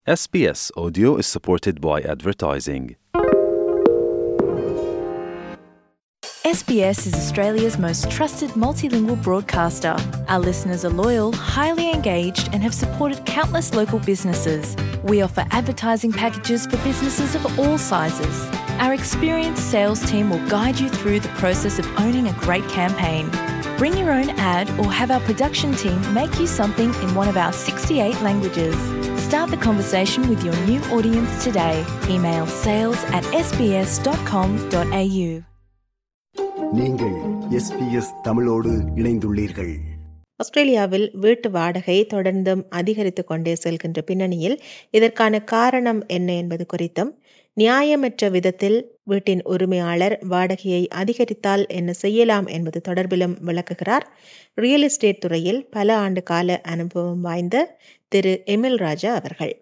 SBS Audio is supported by advertising. SBS is Australia's most trusted multilingual broadcaster. Our listeners are loyal, highly engaged, and have supported countless local businesses. We offer advertising packages for businesses of all sizes. Our experienced sales team will guide you through the process of owning a great campaign. Bring your own ad or have our production team make you something in one of our 68 languages. Start the conversation with your new audience today. Email sales at sbs.com.au. நீங்கள் SBS தமிழோடு இணைந்துள்ளீர்கள் ஆஸ்திரேலியாவில் வீட்டு வாடகை தொடர்ந்தும் அதிகரித்து கொண்டே செல்கின்ற பின்னணியில் இதற்கான காரணம் என்ன என்பது குறித்தும் நியாயமற்ற விதத்தில் வீட்டின் உரிமையாளர் வாடகையை அதிகரித்தால் என்ன செய்யலாம் என்பது தொடர்பிலும் விளக்குகிறார் ரியல் எஸ்டேட் துறையில் பல ஆண்டு கால அனுபவம் வாய்ந்த திரு எமில் ராஜா அவர்கள்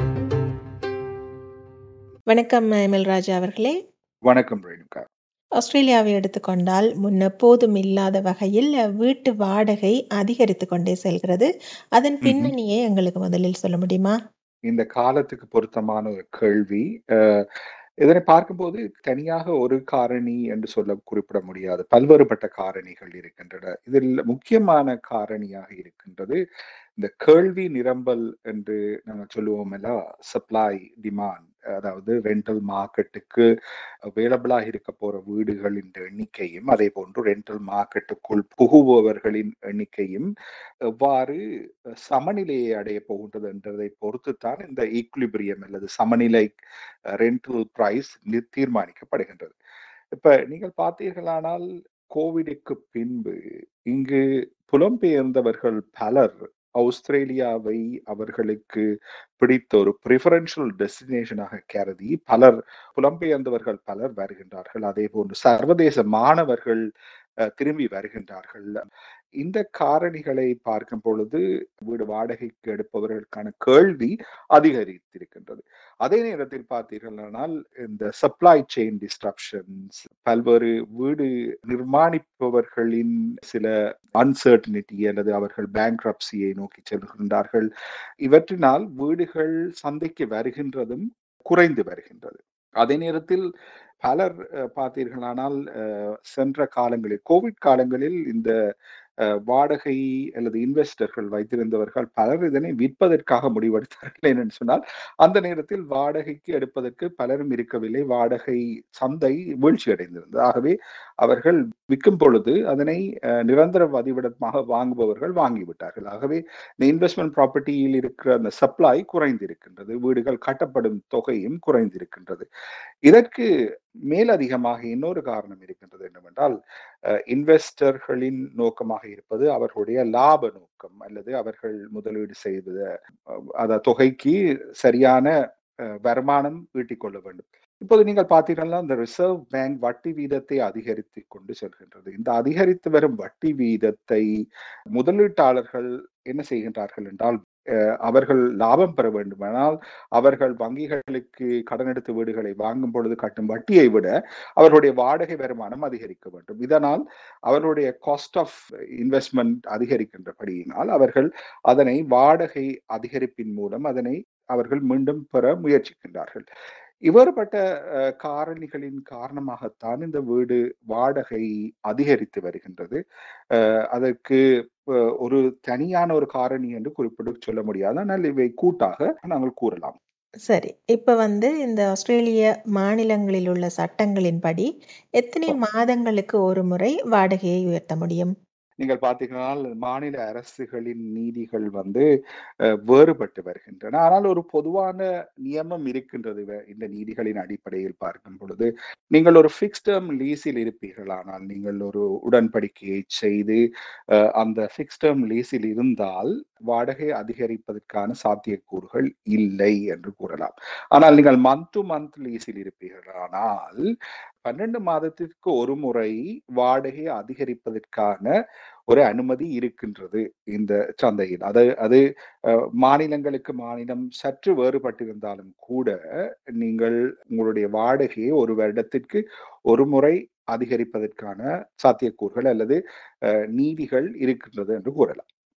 வணக்கம் எமில் ராஜா அவர்களே வணக்கம் ரேணுகா ஆஸ்திரேலியாவை எடுத்துக்கொண்டால் முன்னெப்போதும் இல்லாத வகையில் வீட்டு வாடகை அதிகரித்து கொண்டே செல்கிறது அதன் பின்னணியை எங்களுக்கு முதலில் சொல்ல முடியுமா இந்த காலத்துக்கு பொருத்தமான ஒரு கேள்வி அஹ், இதனை பார்க்கும்போது தனியாக ஒரு காரணி என்று சொல்ல குறிப்பிட முடியாது பல்வேறுபட்ட காரணிகள் இருக்கின்றன இதில் முக்கியமான காரணியாக இருக்கின்றது இந்த கேள்வி நிரம்பல் என்று நாங்கள் சொல்லுவோம் சப்ளை டிமாண்ட் அதாவது ரெண்டல் மார்க்கெட்டுக்கு அவைலபிளாக இருக்க போற வீடுகளின் எண்ணிக்கையும் அதே போன்று ரெண்டல் மார்க்கெட்டுக்குள் புகுபவர்களின் எண்ணிக்கையும் எவ்வாறு சமநிலையை அடைய போகின்றது என்றதை பொறுத்துத்தான் இந்த ஈக்குலிபிரியம் அல்லது சமநிலை ரெண்டல் பிரைஸ் தீர்மானிக்கப்படுகின்றது இப்ப நீங்கள் பார்த்தீர்களானால் கோவிடுக்கு பின்பு இங்கு புலம்பெயர்ந்தவர்கள் பலர் ஆஸ்திரேலியாவை அவர்களுக்கு பிடித்த ஒரு ப்ரிஃபரன்ஷியல் டெஸ்டினேஷனாக கருதி பலர் புலம்பெயர்ந்தவர்கள் பலர் வருகின்றார்கள் அதே போன்று சர்வதேச மாணவர்கள் அஹ், திரும்பி வருகின்றார்கள் இந்த காரணிகளை பார்க்கும் பொழுது வீடு வாடகைக்கு எடுப்பவர்களுக்கான கேள்வி அதிகரித்திருக்கின்றது அதே நேரத்தில் பார்த்தீர்களானால் இந்த சப்ளை செயின் டிஸ்ட்ரப்ஷன்ஸ் பல்வேறு வீடு நிர்மாணிப்பவர்களின் சில அன்சர்டனிட்டி அல்லது அவர்கள் பேங்க்ரப்சியை நோக்கி செல்கின்றார்கள் இவற்றினால் வீடுகள் சந்தைக்கு வருகின்றதும் குறைந்து வருகின்றது அதே நேரத்தில் பலர் அஹ், பார்த்தீர்களானால் அஹ், சென்ற காலங்களில் கோவிட் காலங்களில் இந்த அஹ், வாடகை அல்லது இன்வெஸ்டர்கள் வைத்திருந்தவர்கள் பலர் இதனை விற்பதற்காக முடிவெடுத்தார்கள் என்னன்னு சொன்னால் அந்த நேரத்தில் வாடகைக்கு எடுப்பதற்கு பலரும் இருக்கவில்லை வாடகை சந்தை வீழ்ச்சி அடைந்திருந்தது ஆகவே அவர்கள் விற்கும் பொழுது அதனை அஹ், நிரந்தர வதிவிடமாக வாங்குபவர்கள் வாங்கிவிட்டார்கள் ஆகவே இந்த இன்வெஸ்ட்மெண்ட் ப்ராப்பர்ட்டியில் இருக்கிற அந்த சப்ளை குறைந்திருக்கின்றது வீடுகள் கட்டப்படும் தொகையும் குறைந்திருக்கின்றது இதற்கு மேலதிகமாக இன்னொரு காரணம் இருக்கின்றது என்னவென்றால் இன்வெஸ்டர்களின் நோக்கமாக இருப்பது அவர்களுடைய லாப நோக்கம் அல்லது அவர்கள் முதலீடு செய்த அஹ், அந்த தொகைக்கு சரியான அஹ், வருமானம் ஈட்டிக் கொள்ள வேண்டும் இப்போது நீங்கள் பார்த்தீங்கன்னா இந்த ரிசர்வ் பேங்க் வட்டி வீதத்தை அதிகரித்து கொண்டு செல்கின்றது இந்த அதிகரித்து வரும் வட்டி வீதத்தை முதலீட்டாளர்கள் என்ன செய்கின்றார்கள் என்றால் அஹ், அவர்கள் லாபம் பெற வேண்டுமானால் அவர்கள் வங்கிகளுக்கு கடன் எடுத்து வீடுகளை வாங்கும் பொழுது கட்டும் வட்டியை விட அவர்களுடைய வாடகை வருமானம் அதிகரிக்க வேண்டும் இதனால் அவர்களுடைய காஸ்ட் ஆஃப் இன்வெஸ்ட்மெண்ட் அதிகரிக்கின்றபடியினால் அவர்கள் அதனை வாடகை அதிகரிப்பின் மூலம் அதனை அவர்கள் மீண்டும் பெற முயற்சிக்கின்றார்கள் இவ்வேறுபட்ட அஹ், காரணிகளின் காரணமாகத்தான் இந்த வீடு வாடகை அதிகரித்து வருகின்றது அஹ், அதற்கு அஹ், ஒரு தனியான ஒரு காரணி என்று குறிப்பிட்டு சொல்ல முடியாது ஆனால் இவை கூட்டாக நாங்கள் கூறலாம் சரி இப்ப வந்து இந்த ஆஸ்திரேலிய மாநிலங்களில் உள்ள சட்டங்களின்படி எத்தனை மாதங்களுக்கு ஒரு முறை வாடகையை உயர்த்த முடியும் நீங்கள் பார்த்தீங்கன்னா மாநில அரசுகளின் நீதிகள் வந்து அஹ், வேறுபட்டு வருகின்றன ஆனால் ஒரு பொதுவான நியமம் இருக்கின்றது இவ- இந்த நீதிகளின் அடிப்படையில் பார்க்கும் பொழுது நீங்கள் ஒரு ஃபிக்ஸ் டேர்ம் லீஸில் இருப்பீர்களானால் நீங்கள் ஒரு உடன்படிக்கையை செய்து அஹ், அந்த ஃபிக்ஸ் டேர்ம் லீஸில் இருந்தால் வாடகை அதிகரிப்பதற்கான சாத்தியக்கூறுகள் இல்லை என்று கூறலாம் ஆனால் நீங்கள் மந்த் டு மந்த் லீஸில் இருப்பீர்களானால் பன்னெண்டு மாதத்திற்கு ஒரு முறை வாடகை அதிகரிப்பதற்கான ஒரு அனுமதி இருக்கின்றது இந்த சந்தையில் அது அது அஹ், மாநிலங்களுக்கு மாநிலம் சற்று வேறுபட்டிருந்தாலும் கூட நீங்கள் உங்களுடைய வாடகையை ஒரு வருடத்திற்கு ஒரு முறை அதிகரிப்பதற்கான சாத்தியக்கூறுகள் அல்லது அஹ், நீதிகள் இருக்கின்றது என்று கூறலாம்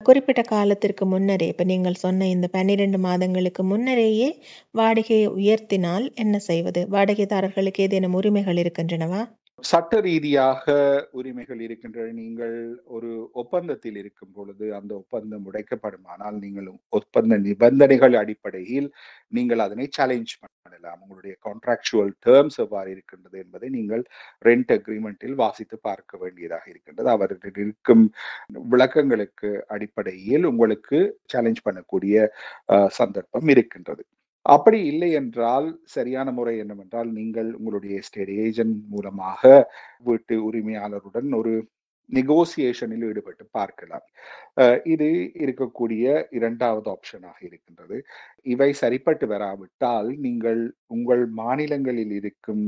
குறிப்பிட்ட காலத்திற்கு முன்னரே இப்ப நீங்கள் சொன்ன இந்த 12 மாதங்களுக்கு முன்னரேயே வாடகையை உயர்த்தினால் என்ன செய்வது? வாடகைதாரர்களுக்கு ஏதேனும் உரிமைகள் இருக்கின்றனவா? சட்ட ரீதியாக உரிமைகள் இருக்கின்றன. நீங்கள் ஒரு ஒப்பந்தத்தில் இருக்கும் பொழுது, அந்த ஒப்பந்தம் உடைக்கப்படுமானால், நீங்கள் ஒப்பந்த நிபந்தனைகள் அடிப்படையில் நீங்கள் அதனை சேலஞ்ச் பண்ணலாம். உங்களுடைய கான்ட்ராக்சுவல் டெர்ம்ஸ் எவ்வாறு இருக்கின்றது என்பதை நீங்கள் ரென்ட் அக்ரீமென்ட்டில் வாசித்து பார்க்க வேண்டியதாக இருக்கின்றது. அவர்கள் இருக்கும் விளக்கங்களுக்கு அடிப்படையில் உங்களுக்கு சேலஞ்ச் பண்ணக்கூடிய அ சந்தர்ப்பம் இருக்கின்றது. அப்படி இல்லை என்றால், சரியான முறை என்னவென்றால், நீங்கள் உங்களுடைய எஸ்டேட் ஏஜென்ட் மூலமாக வீட்டு உரிமையாளருடன் ஒரு நெகோசியேஷனில் ஈடுபட்டு பார்க்கலாம். அ இது இருக்கக்கூடிய 2வது ஆப்ஷனாக இருக்கின்றது. இவை சரிப்பட்டு வராவிட்டால், நீங்கள் உங்கள் மாநிலங்களில் இருக்கும்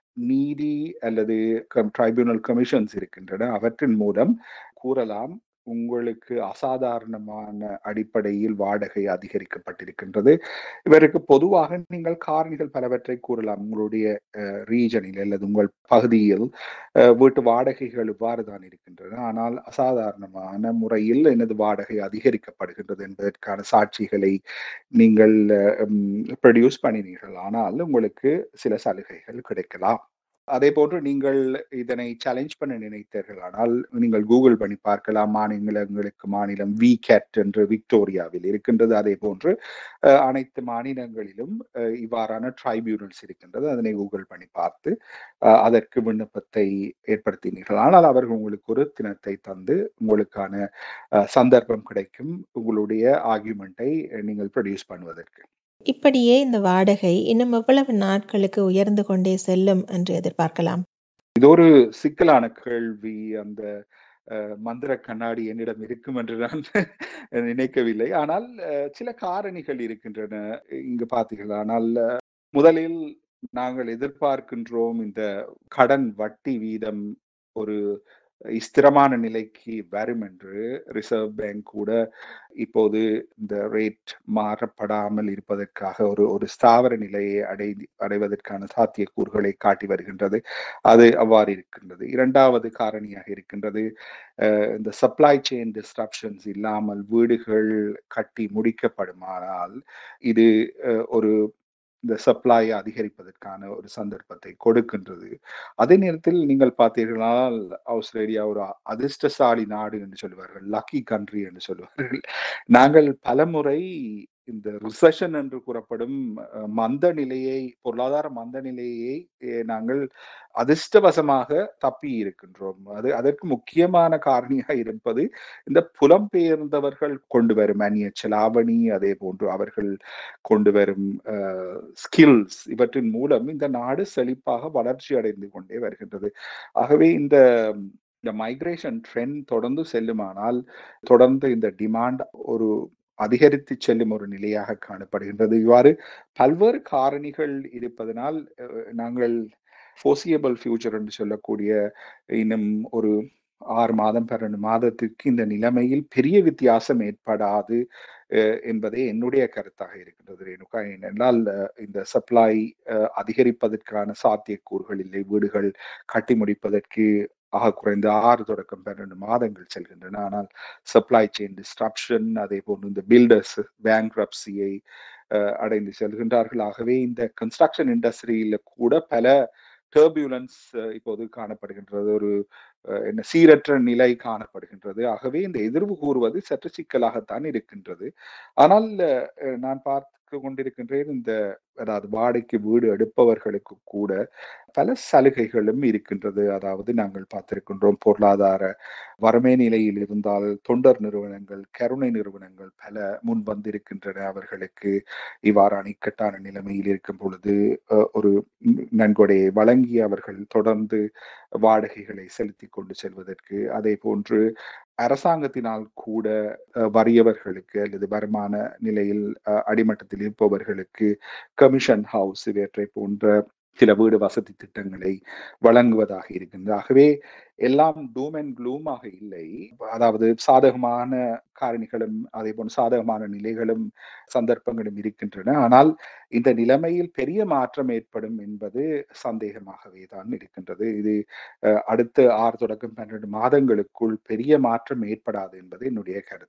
நீதி அல்லது கம் ட்ரைபியூனல் கமிஷன்ஸ் இருக்கின்றன. அவற்றின் மூலம் கூறலாம், உங்களுக்கு அசாதாரணமான அடிப்படையில் வாடகை அதிகரிக்கப்பட்டிருக்கின்றது. இதற்கு பொதுவாக நீங்கள் காரணிகள் பலவற்றை கூறலாம். உங்களுடைய அ ரீஜனில் அல்லது உங்கள் பகுதியில் அ வீட்டு வாடகைகள் இவ்வாறு தான் இருக்கின்றன. ஆனால் அசாதாரணமான முறையில் எனது வாடகை அதிகரிக்கப்படுகின்றது என்பதற்கான சாட்சிகளை நீங்கள் ம் ப்ரொடியூஸ் பண்ணினீர்கள். ஆனால் உங்களுக்கு சில சலுகைகள் கிடைக்கலாம். அதேபோன்று நீங்கள் இதனை சேலஞ்ச் பண்ண நினைத்தீர்களானால், நீங்கள் கூகுள் பண்ணி பார்க்கலாம். மாநிலங்களுக்கு மாநிலம் விகேட் என்று விக்டோரியாவில் இருக்கின்றது. அதேபோன்று அ அனைத்து மாநிலங்களிலும் அ இவ்வாறான ட்ரைபியூனல்ஸ் இருக்கின்றது. அதனை கூகுள் பண்ணி பார்த்து, அ அதற்கு விண்ணப்பத்தை ஏற்படுத்தினீர்கள். ஆனால் அவர்கள் உங்களுக்கு ஒரு தினத்தை தந்து, உங்களுக்கான அ சந்தர்ப்பம் கிடைக்கும். உங்களுடைய ஆர்குமென்ட்டை நீங்கள் ப்ரொடியூஸ் பண்ணுவதற்கு. இப்படியே இந்த வாடகை இன்னும் எவ்வளவு நாட்களுக்கு உயர்ந்து கொண்டே செல்லும் என்று எதிர்பார்க்கலாம்? இது ஒரு சிக்கலான கேள்வி. அந்த அ மந்திர கண்ணாடி என்னிடம் இருக்கும் என்று நான் நினைக்கவில்லை. ஆனால் அ சில காரணிகள் இருக்கின்றன. இங்கு பார்த்தீர்களானால், முதலில் நாங்கள் எதிர்பார்க்கின்றோம் இந்த கடன் வட்டி வீதம் ஒரு ஸ்திரமான நிலைக்கு வரும் என்று ரிசர்வ் பேங்க் கூட இப்போது இந்த ரேட் மாறப்படாமல் இருப்பதற்காக ஒரு ஒரு ஸ்தாவர நிலையை அடை அடைவதற்கான சாத்தியக்கூறுகளை காட்டி வருகின்றது. அது அவ்வாறு இருக்கின்றது. 2வது காரணியாக இருக்கின்றது, அ இந்த சப்ளை செயின் டிஸ்ரப்ஷன்ஸ் இல்லாமல் வீடுகள் கட்டி முடிக்கப்படுமானால், இது அ ஒரு இந்த சப்ளை அதிகரிப்பதற்கான ஒரு சந்தர்ப்பத்தை கொடுக்கின்றது. அதே நேரத்தில் நீங்கள் பார்த்தீர்களானால், ஆஸ்திரேலியா ஒரு அதிர்ஷ்டசாலி நாடு என்று சொல்லுவார்கள். லக்கி கன்ட்ரி என்று சொல்லுவார்கள். நாங்கள் பலமுறை இந்த ரிசெஷன் என்று கூறப்படும் அ மந்த நிலையை பொருளாதார மந்த நிலையை எ நாங்கள் அதிர்ஷ்டவசமாக தப்பி இருக்கின்றோம். அது அதற்கு முக்கியமான காரணியாக இருப்பது, இந்த புலம்பெயர்ந்தவர்கள் கொண்டு வரும் அந்நிய செலாவணி, அதேபோன்று அவர்கள் கொண்டு வரும் அ ஸ்கில்ஸ் இவற்றின் மூலம் இந்த நாடு செழிப்பாக வளர்ச்சி அடைந்து கொண்டே வருகின்றது. ஆகவே இந்த இந்த மைக்ரேஷன் ட்ரெண்ட் தொடர்ந்து செல்லுமானால், தொடர்ந்து இந்த டிமாண்ட் ஒரு அதிகரித்து செல்லும் ஒரு நிலையாக காணப்படுகின்றது. இவ்வாறு பல்வேறு காரணிகள் இருப்பதனால், அ நாங்கள் ஃபோர்சியபிள் ஃபியூச்சர் என்று சொல்லக்கூடிய இன்னும் ஒரு 6 மாதம், 12 மாதத்திற்கு இந்த நிலைமையில் பெரிய வித்தியாசம் ஏற்படாது அ என்பதே என்னுடைய கருத்தாக இருக்கின்றது ரேணுகா. ஏனென்றால், இந்த சப்ளை அ அதிகரிப்பதற்கான சாத்தியக்கூறுகள் இல்லை. வீடுகள் கட்டி முடிப்பதற்கு ஆக குறைந்த 6 தொடக்கம் 12 மாதங்கள் செல்கின்றன. ஆனால் சப்ளை செயின் டிஸ்ரப்ஷன் அதேபோன்று இந்த பில்டர்ஸ் பேங்க்ரப்சியை அ அடைந்து செல்கின்றார்கள். ஆகவே இந்த கன்ஸ்ட்ரக்ஷன் இண்டஸ்ட்ரியில கூட பல டர்பியூலன்ஸ் இப்போது காணப்படுகின்றது. ஒரு அ என்ன சீரற்ற நிலை காணப்படுகின்றது. ஆகவே இந்த எதிர்வு கூறுவது சற்று சிக்கலாகத்தான் இருக்கின்றது. ஆனால் அ நான் பார்த்து கொண்டிருக்கின்றேன், இந்த அதாவது வாடகைக்கு வீடு எடுப்பவர்களுக்கு கூட பல சலுகைகளும் இருக்கின்றது. அதாவது நாங்கள் பார்த்திருக்கின்றோம், பொருளாதார வறுமை நிலையில் இருந்தால் தொண்டர் நிறுவனங்கள், கருணை நிறுவனங்கள் பல முன் வந்திருக்கின்றன. அவர்களுக்கு இவ்வாறான இக்கட்டான நிலைமையில் இருக்கும் பொழுது அ ஒரு நன்கொடையை வழங்கி அவர்கள் தொடர்ந்து வாடகைகளை செலுத்திக் கொண்டு செல்வதற்கு. அதேபோன்று அரசாங்கத்தினால் கூட அ வறியவர்களுக்கு அல்லது வருமான நிலையில் அ அடிமட்டத்தில் இருப்பவர்களுக்கு கமிஷன் ஹவுஸ் இவற்றை போன்ற சில வீடு வசதி திட்டங்களை வழங்குவதாக இருக்கின்றது. ஆகவே எல்லாம் டூம் அண்ட் க்ளூமாக இல்லை. அதாவது சாதகமான காரணிகளும், அதேபோன்று சாதகமான நிலைகளும், சந்தர்ப்பங்களும் இருக்கின்றன. ஆனால் இந்த நிலைமையில் பெரிய மாற்றம் ஏற்படும் என்பது சந்தேகமாகவே தான் இருக்கின்றது. இது அ அடுத்த 6 தொடக்கம் 12 மாதங்களுக்குள் பெரிய மாற்றம் ஏற்படாது என்பது என்னுடைய கருத்து.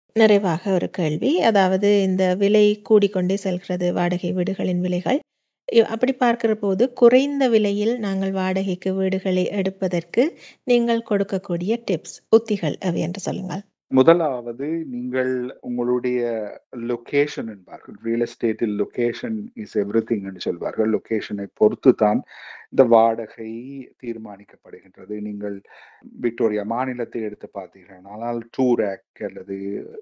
நிறைவாக ஒரு கேள்வி அதாவது இந்த விலை கூடிக்கொண்டே செல்கிறது வாடகை வீடுகளின் விலைகள் இ- அப்படி பார்க்கிற போது குறைந்த விலையில் நாங்கள் வாடகைக்கு வீடுகளை எடுப்பதற்கு நீங்கள் கொடுக்கக்கூடிய டிப்ஸ் உத்திகள் அவை என்று சொல்லுங்கள் முதலாவது நீங்கள் உங்களுடைய லொகேஷன் என்பார்கள் ரியல் எஸ்டேட்டில் லொகேஷன் இஸ் எவ்ரிதிங் என்று சொல்வார்கள் லொகேஷனை பொறுத்து தான் இந்த வாடகை தீர்மானிக்கப்படுகின்றது நீங்கள் விக்டோரியா மாநிலத்தை எடுத்து பார்த்தீர்கள் ஆனால் டூரேக் அல்லது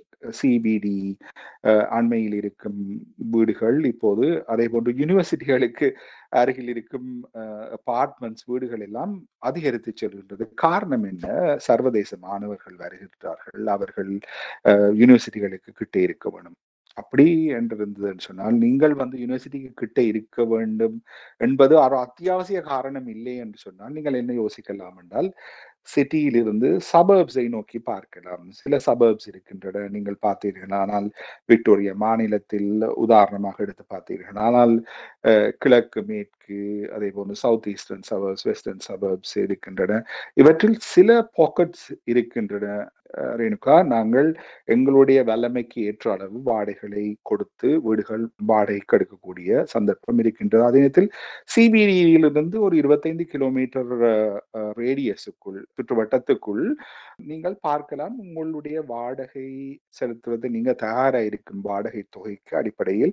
சிபிடி அண்மையில் இருக்கும் வீடுகள் இப்போது அதே போன்று யூனிவர்சிட்டிகளுக்கு அருகில் இருக்கும் அபார்ட்மெண்ட்ஸ் வீடுகள் எல்லாம் அதிகரித்து செல்கின்றது காரணம் என்ன சர்வதேச மாணவர்கள் வருகின்றார்கள் அவர்கள் அஹ், யூனிவர்சிட்டிகளுக்கு கிட்டே இருக்க வேணும் அப்படி என்று இருந்ததுன்னு சொன்னால் நீங்கள் வந்து யூனிவர்சிட்டிக்கு கிட்ட இருக்க வேண்டும் என்பது ஒரு அத்தியாவசிய காரணம் இல்லை என்று சொன்னால் நீங்கள் என்ன யோசிக்கலாம் என்றால் சிட்டியிலிருந்து சபர்ப்ஸை நோக்கி பார்க்கலாம் சில சபர்ப்ஸ் இருக்கின்றன நீங்கள் பார்த்தீர்கள் ஆனால் விக்டோரியா மாநிலத்தில் உதாரணமாக எடுத்து பார்த்தீர்கள் ஆனால் அஹ், கிழக்கு மேற்கு அதே போன்று south eastern suburbs western suburbs இருக்கின்றன இவற்றில் சில பாக்கெட்ஸ் இருக்கின்றன அஹ், ரேணுகா நாங்கள் எங்களுடைய வல்லமைக்கு ஏற்ற அளவு வாடகைகளை கொடுத்து வீடுகள் வாடகைக்கு எடுக்கக்கூடிய சந்தர்ப்பம் இருக்கின்றது அதே நேரத்தில் சிபிடியிலிருந்து ஒரு இருபத்தைந்து கிலோமீட்டர் ரேடியஸுக்குள் சுற்றுவட்டத்துக்குள் நீங்கள் பார்க்கலாம் உங்களுடைய வாடகை செலுத்துவது நீங்க தயாரா இருக்கும் வாடகை தொகைக்கு அடிப்படையில்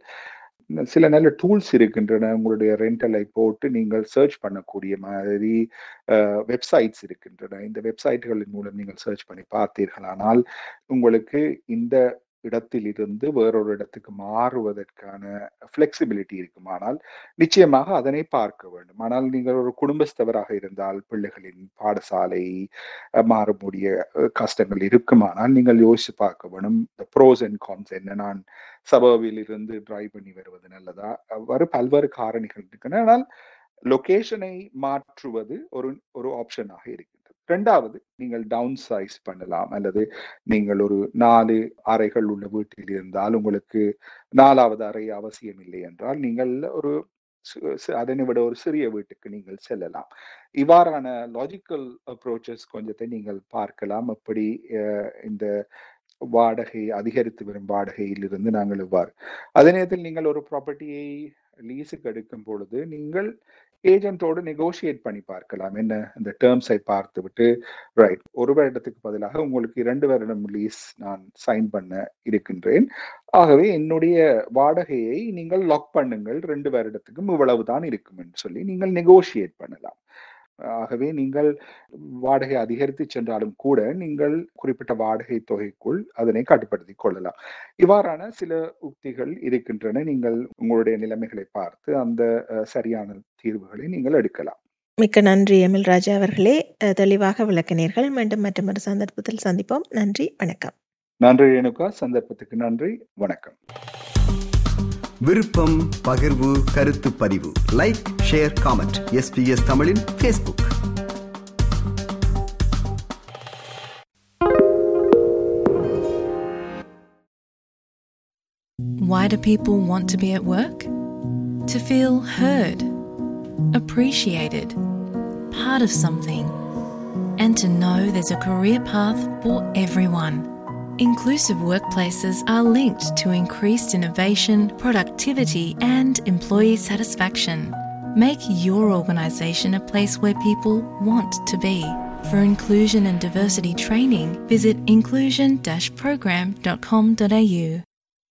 சில நல்ல டூல்ஸ் இருக்கின்றன உங்களுடைய ரெண்டலை போட்டு நீங்கள் சர்ச் பண்ணக்கூடிய மாதிரி வெப்சைட்ஸ் இருக்கின்றன இந்த வெப்சைட்டுகளின் மூலம் நீங்கள் சர்ச் பண்ணி பார்த்தீர்களானால் உங்களுக்கு இந்த இடத்திலிருந்து வேறொரு இடத்துக்கு மாறுவதற்கான ஃப்ளெக்சிபிலிட்டி இருக்குமானால் நிச்சயமாக அதனை பார்க்க வேண்டும் ஆனால் நீங்கள் ஒரு குடும்பஸ்தவராக இருந்தால் பிள்ளைகளின் பாடசாலை அஹ், மாறக்கூடிய அஹ், கஷ்டங்கள் இருக்குமானால் நீங்கள் யோசிச்சு பார்க்க வேணும் ப்ரோஸ் அண்ட் கான்ஸ் என்ன நான் சபர்பில் இருந்து டிரைவ் பண்ணி வருவது நல்லதா அவ்வாறு பல்வேறு காரணிகள் இருக்கின்றன ஆனால் லொகேஷனை மாற்றுவது ஒரு ஒரு ஆப்ஷனாக இருக்கின்றது ரெண்டாவது நீங்கள் டவுன் சைஸ் பண்ணலாம் அல்லது நீங்கள் ஒரு நாலு அறைகள் உள்ள வீட்டில் இருந்தால் உங்களுக்கு நாலாவது அறை அவசியம் இல்லை என்றால் நீங்கள் ஒரு சி- சி- அதனை விட ஒரு சிறிய வீட்டுக்கு நீங்கள் செல்லலாம் இவ்வாறான லாஜிக்கல் அப்ரோச்சஸ் கொஞ்சத்தை நீங்கள் பார்க்கலாம் அப்படி அஹ், இந்த வாடகை அதிகரித்து வரும் வாடகையிலிருந்து நாங்கள் இவ்வாறு அதே நேரத்தில் நீங்கள் ஒரு ப்ராப்பர்ட்டியை லீஸுக்கு எடுக்கும் பொழுது நீங்கள் ஏஜென்ட்டோடு நெகோஷியேட் பண்ணி பார்க்கலாம் என்ன இந்த டேர்ம்ஸை பார்த்து விட்டு ரைட் ஒரு வருடத்துக்கு பதிலாக உங்களுக்கு இரண்டு வருடம் லீஸ் நான் சைன் பண்ண இருக்கின்றேன் ஆகவே என்னுடைய வாடகையை நீங்கள் லாக் பண்ணுங்கள் ரெண்டு வருடத்துக்கும் இவ்வளவுதான் இருக்கும் என்று சொல்லி நீங்கள் நெகோஷியேட் பண்ணலாம் ஆகவே நீங்கள் வாடகை அதிகரித்து சென்றாலும் கூட நீங்கள் குறிப்பிட்ட வாடகை தொகைக்குள் அதனை கட்டுப்படுத்திக் கொள்ளலாம் இவ்வாறான சில உக்திகள் இருக்கின்றன நீங்கள் உங்களுடைய நிலைமைகளை பார்த்து அந்த அஹ், சரியான தீர்வுகளை நீங்கள் எடுக்கலாம் மிக்க நன்றி எமில் ராஜா அவர்களே அஹ், தெளிவாக விளக்கினீர்கள் மீண்டும் மற்றொரு சந்தர்ப்பத்தில் சந்திப்போம் நன்றி வணக்கம் நன்றி ரேணுகா சந்தர்ப்பத்துக்கு நன்றி வணக்கம் விருப்பம் பகிர்வு கருத்து பதிவு லைக் ஷேர் காமெண்ட் எஸ்பிஎஸ் தமிழின் Facebook Why do people want to be at work? To feel heard, appreciated, part of something, and to know there's a career path for everyone. Inclusive workplaces are linked to increased innovation, productivity, and employee satisfaction. Make your organisation a place where people want to be. For inclusion and diversity training, visit inclusion-program.com.au.